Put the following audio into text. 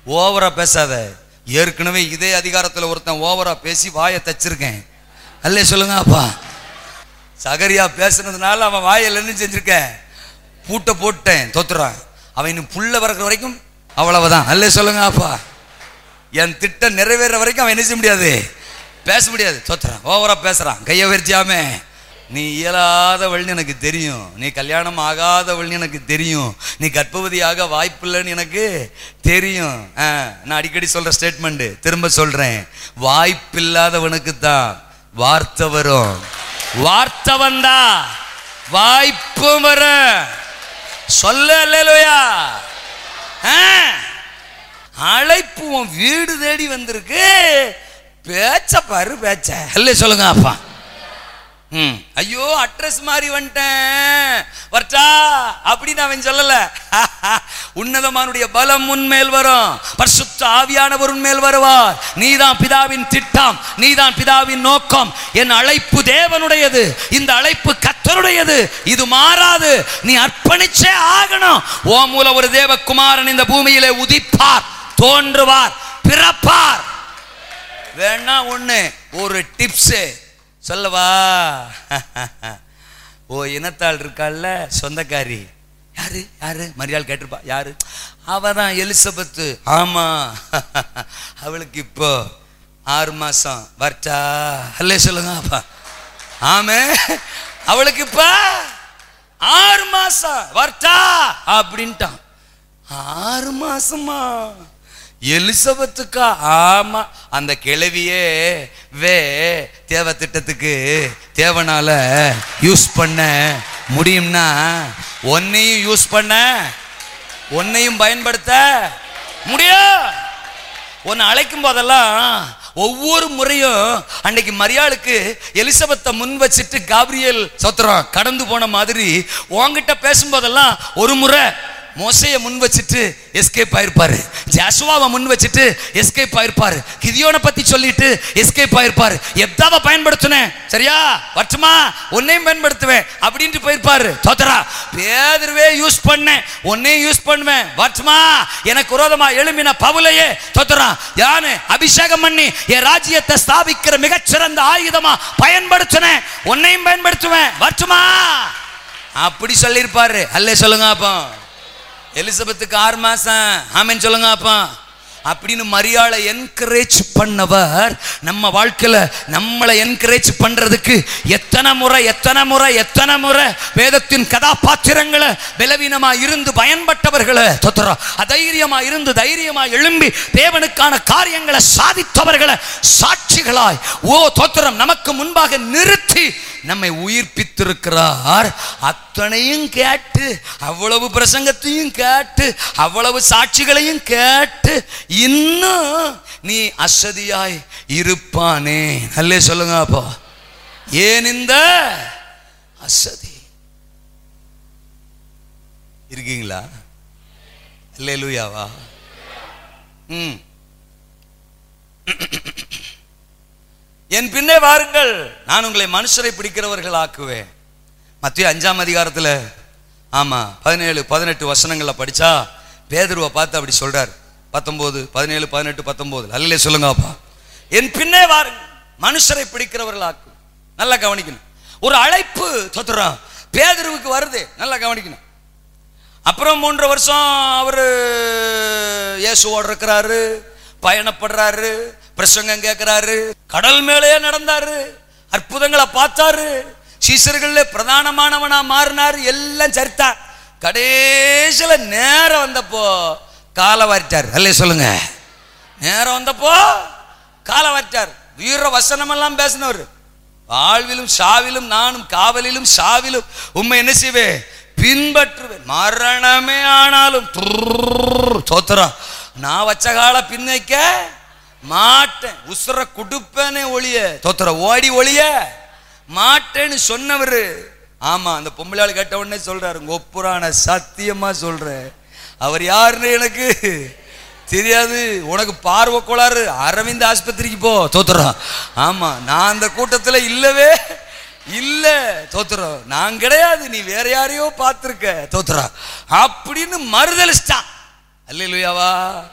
ஓவரா பேசாத ஏற்கனவே இதே அதிகாரத்துல ஒருத்தன் ஓவரா பேசி வாயை தச்சிருக்கேன் அல்லே சொல்லுங்க அப்பா சகரியா பேசுனதுனால அவன் வாயில் என்ன செஞ்சிருக்க பூட்டை போட்டேன் தோத்துறான் அவன் இன்னும் புள்ள பிறக்கிற வரைக்கும் அவ்வளவுதான் அல்லே சொல்லுங்க அப்பா என் திட்டம் நிறைவேற வரைக்கும் அவன் என்ன செய்ய முடியாது பேச முடியாது தோத்துறான் ஓவரா பேசுறான் கையை வரிச்சாமே நீ இயலாதவள்னு எனக்கு தெரியும் நீ கல்யாணம் ஆகாதவள்னு எனக்கு தெரியும் நீ கர்ப்பவதியாக வாய்ப்பில்லைன்னு எனக்கு தெரியும் ஆ, நான் அடிக்கடி சொல்ற ஸ்டேட்மெண்ட் திரும்ப சொல்றேன் வாய்ப்பில்லாதவனுக்கு தான் வார்த்தை வரும் வார்த்தை வந்தா வாய்ப்பும் வர சொல்ல அல்லேலூயா ஆ அழைப்பு உன் வீடு தேடி வந்திருக்கு பேச்ச பாரு பேச்ச அல்ல சொல்லுங்க அப்பா ம் ஐயோ அட்ரஸ் மாறி வந்துட்டேன் வரட்டா அப்படின்னு அவன் சொல்லல உன்னதமானுடைய பலம் உன்மேல் வரும் பரிசுத்த ஆவியானவர் உன்மேல் வருவார் நீதான் பிதாவின் திட்டம் நீதான் பிதாவின் நோக்கம் என் அழைப்பு தேவனுடையது இந்த அழைப்பு கத்தருடையது இது மாறாது நீ அர்ப்பணிச்சே ஆகணும் ஓ மூல ஒரு தேவகுமாரன் இந்த பூமியிலே உதிப்பார் தோன்றுவார் பிறப்பார் வேணா ஒண்ணு ஒரு டிப்ஸ் சொல்லவா ஓ இனத்தாள் இருக்கால்ல சொந்தக்காரி யாரு யாரு மரியாள் கேட்டிருப்பா யாரு அவ தான் எலிசபெத்து ஆமா அவளுக்கு இப்போ ஆறு மாசம் வரட்டா அல்லே சொல்லுங்க அப்பா ஆமே அவளுக்கு இப்ப ஆறு மாசம் வரட்டா அப்படின்ட்டான் ஆறு மாசமா எலிசபெத்துக்கா ஆமா அந்த கிழவியே வே தேவ திட்டத்துக்கு தேவனால யூஸ் பண்ண முடியும்னா ஒன்னையும் யூஸ் பண்ண ஒன்னையும் பயன்படுத்த முடியும் உன்னை அழைக்கும் போதெல்லாம் ஒவ்வொரு முறையும் அன்னைக்கு மரியாளுக்கு எலிசபெத்தை முன் வச்சுட்டு காப்ரியேல் சோத்திரம் கடந்து போன மாதிரி உன்கிட்ட பேசும்போதெல்லாம் ஒரு முறை மோசையை முன் வச்சுட்டு எஸ்கேப் ஆயிருப்பாரு ஜாசுவாவை முன் வச்சுட்டு எஸ்கேப் ஆயிருப்பாரு கிதியோனை பத்தி சொல்லிட்டு எஸ்கேப் ஆயிருப்பாரு எத்தாவ பயன்படுத்தினேன் சரியா வட்டுமா உன்னையும் பயன்படுத்துவேன் அப்படின்ட்டு போயிருப்பாரு தோத்தரா பேதர்வே யூஸ் பண்ணேன் உன்னையும் யூஸ் பண்ணுவேன் வட்டுமா எனக்கு விரோதமா எழுமின பவுலையே தோத்தரா யானு அபிஷேகம் பண்ணி என் ராஜ்யத்தை ஸ்தாபிக்கிற மிகச்சிறந்த ஆயுதமா பயன்படுத்தினேன் உன்னையும் பயன்படுத்துவேன் வட்டுமா அப்படி சொல்லியிருப்பாரு அல்லே சொல்லுங்க அப்போ எலிசபெத்துக்கு ஆறு மாசம் ஆமென் சொல்லுங்க அப்பா அப்படின்னு மரியாதை என்கரேஜ் பண்ணவர் நம்ம வாழ்க்கையில நம்மளை என்கரேஜ் பண்றதுக்கு எத்தனை முறை எத்தனை முறை எத்தனை முறை வேதத்தின் கதாபாத்திரங்களை பலவீனமா இருந்து பயன்பட்டவர்களை தொத்துறோம் அதைரியமா இருந்து தைரியமா எழும்பி தேவனுக்கான காரியங்களை சாதித்தவர்களை சாட்சிகளாய் ஓ தோத்திரம் நமக்கு முன்பாக நிறுத்தி நம்மை உயிர்ப்பித்திருக்கிறார் அத்தனையும் கேட்டு அவ்வளவு பிரசங்கத்தையும் கேட்டு அவ்வளவு சாட்சிகளையும் கேட்டு இன்னும் நீ அசதியாய் இருப்பானே நல்லே சொல்லுங்க அப்போ ஏன் இந்த அசதி இருக்கீங்களா இல்லை லூயாவா ம் என் பின்னே வாருங்கள் நான் உங்களை மனுஷரை பிடிக்கிறவர்கள் ஆக்குவேன் மத்திய அஞ்சாம் அதிகாரத்துல ஆமா பதினேழு பதினெட்டு வசனங்களை படிச்சா பேதுருவை பார்த்து அப்படி சொல்றார் பத்தொன்பது பதினேழு பதினெட்டு பத்தொன்பது அல்லே சொல்லுங்கப்பா என் பின்னே வாருங்கள் மனுஷரை பிடிக்கிறவர்கள் ஆக்கு நல்லா கவனிக்கணும் ஒரு அழைப்பு தொத்துறோம் பேதுருவுக்கு வருது நல்லா கவனிக்கணும் அப்புறம் மூன்று வருஷம் அவர் இயேசுவோடு இருக்கிறாரு பயணப்படுறாரு பிரசங்கம் கேட்கிறாரு கடல் மேலேயே நடந்தாரு அற்புதங்களை பார்த்தாரு சீசர்கள்ல பிரதானமானவனா மாறினாரு எல்லாம் சரித்தா கடைசியில நேரம் வந்தப்போ காலை வாரிட்டார் அல்லே சொல்லுங்க நேரம் வந்தப்போ காலை வாரிட்டார் வீர வசனமெல்லாம் பேசினவர் வாழ்விலும் சாவிலும் நானும் காவலிலும் சாவிலும் உண்மை என்ன செய்வேன் பின்பற்றுவேன் மரணமே ஆனாலும் தோத்துறா நான் வச்ச கால பின் வைக்க மாட்டேன் உசுர குடுப்பேனே ஒளிய தோத்துற ஓடி ஒளிய மாட்டேன்னு சொன்னவரு ஆமா அந்த பொம்பளையாள் கேட்ட உடனே சொல்றாரு உங்க ஒப்புரான சத்தியமா சொல்றேன் அவர் யாருன்னு எனக்கு தெரியாது உனக்கு பார்வை கோளாறு அரவிந்த் ஆஸ்பத்திரிக்கு போ தோத்துறோம் ஆமா நான் அந்த கூட்டத்துல இல்லவே இல்ல தோத்துறோம் நான் கிடையாது நீ வேற யாரையோ பார்த்திருக்க தோத்துறா அப்படின்னு மறுதலிச்சிட்டான் அல்லையாவா